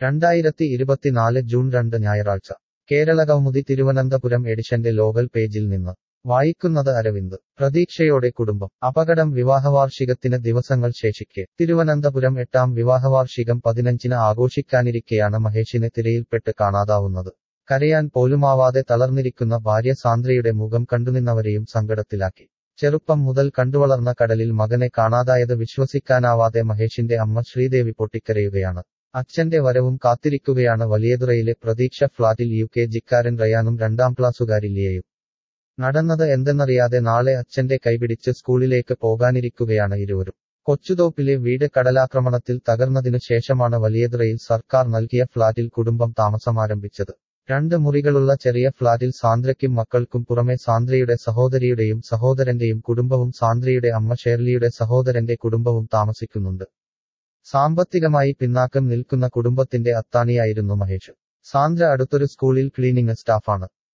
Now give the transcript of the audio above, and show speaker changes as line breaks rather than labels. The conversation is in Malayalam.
രണ്ടായിരത്തി ഇരുപത്തിനാല് ജൂൺ രണ്ട് ഞായറാഴ്ച കേരളകൗമുദി തിരുവനന്തപുരം എഡിഷന്റെ ലോകൽ പേജിൽ നിന്ന് വായിക്കുന്നത് അരവിന്ദ് പ്രതീക്ഷയോടെ കുടുംബം അപകടം വിവാഹവാർഷികത്തിന് ദിവസങ്ങൾ ശേഷിക്കെ തിരുവനന്തപുരം എട്ടാം വിവാഹവാർഷികം പതിനഞ്ചിന് ആഘോഷിക്കാനിരിക്കെയാണ് മഹേഷിനെ തിരയിൽപ്പെട്ട് കാണാതാവുന്നത് കരയാൻ പോലുമാവാതെ തളർന്നിരിക്കുന്ന ഭാര്യ സാന്ദ്രയുടെ മുഖം കണ്ടുനിന്നവരെയും സങ്കടത്തിലാക്കി ചെറുപ്പം മുതൽ കണ്ടുവളർന്ന കടലിൽ മകനെ കാണാതായത് വിശ്വസിക്കാനാവാതെ മഹേഷിന്റെ അമ്മ ശ്രീദേവി പൊട്ടിക്കരയുകയാണ് അച്ഛന്റെ വരവും കാത്തിരിക്കുകയാണ് വലിയതുറയിലെ പ്രതീക്ഷ ഫ്ളാറ്റിൽ യു കെ ജിക്കാരൻ റയാനും രണ്ടാം ക്ലാസ്സുകാരി ലിയയും നടന്നത് എന്തെന്നറിയാതെ നാളെ അച്ഛന്റെ കൈപിടിച്ച് സ്കൂളിലേക്ക് പോകാനിരിക്കുകയാണ് ഇരുവരും കൊച്ചുതോപ്പിലെ വീട് കടലാക്രമണത്തിൽ തകർന്നതിനു ശേഷമാണ് വലിയതുറയിൽ സർക്കാർ നൽകിയ ഫ്ളാറ്റിൽ കുടുംബം താമസമാരംഭിച്ചത് രണ്ട് മുറികളുള്ള ചെറിയ ഫ്ളാറ്റിൽ സാന്ദ്രയ്ക്കും മക്കൾക്കും പുറമെ സാന്ദ്രയുടെ സഹോദരിയുടെയും സഹോദരന്റെയും കുടുംബവും സാന്ദ്രയുടെ അമ്മ ഷേർലിയുടെ സഹോദരന്റെ കുടുംബവും താമസിക്കുന്നുണ്ട് സാമ്പത്തികമായി പിന്നാക്കം നിൽക്കുന്ന കുടുംബത്തിന്റെ അത്താണിയായിരുന്നു മഹേഷ് സാന്ദ്ര അടുത്തൊരു സ്കൂളിൽ ക്ലീനിംഗ് സ്റ്റാഫാണ്